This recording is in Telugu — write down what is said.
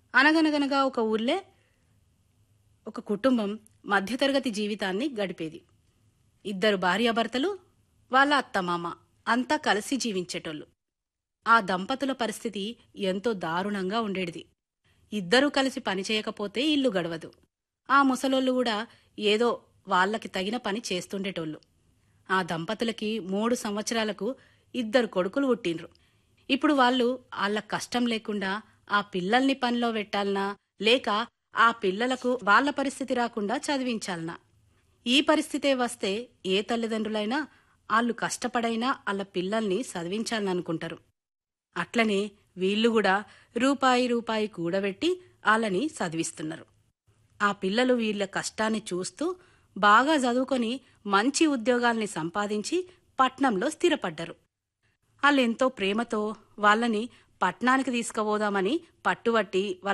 అనగనగనగా ఒక ఊర్లే ఒక కుటుంబం మధ్యతరగతి జీవితాన్ని గడిపేది ఇద్దరు భార్యాభర్తలు వాళ్ళ అత్తమామ అంతా కలిసి జీవించేటోళ్ళు ఆ దంపతుల పరిస్థితి ఎంతో దారుణంగా ఉండేది ఇద్దరూ కలిసి పని చేయకపోతే ఇల్లు గడవదు ఆ ముసలోళ్ళు కూడా ఏదో వాళ్ళకి తగిన పని చేస్తుండేటోళ్ళు ఆ దంపతులకి మూడు సంవత్సరాలకు ఇద్దరు కొడుకులు పుట్టిండ్రు ఇప్పుడు వాళ్ళు వాళ్ళ కష్టం లేకుండా ఆ పిల్లల్ని పనిలో పెట్టాలనా లేక ఆ పిల్లలకు వాళ్ళ పరిస్థితి రాకుండా చదివించాలనా ఈ పరిస్థితే వస్తే ఏ తల్లిదండ్రులైనా వాళ్ళు కష్టపడైనా వాళ్ళ పిల్లల్ని చదివించాలని అనుకుంటారు అట్లనే వీళ్ళు కూడా రూపాయి రూపాయి కూడబెట్టి వాళ్ళని చదివిస్తున్నారు ఆ పిల్లలు వీళ్ళ కష్టాన్ని చూస్తూ బాగా చదువుకొని మంచి ఉద్యోగాల్ని సంపాదించి పట్నంలో స్థిరపడ్డరు వాళ్ళెంతో ప్రేమతో వాళ్ళని పట్నానికి తీసుకుపోదామని పట్టుబట్టి వాళ్ళ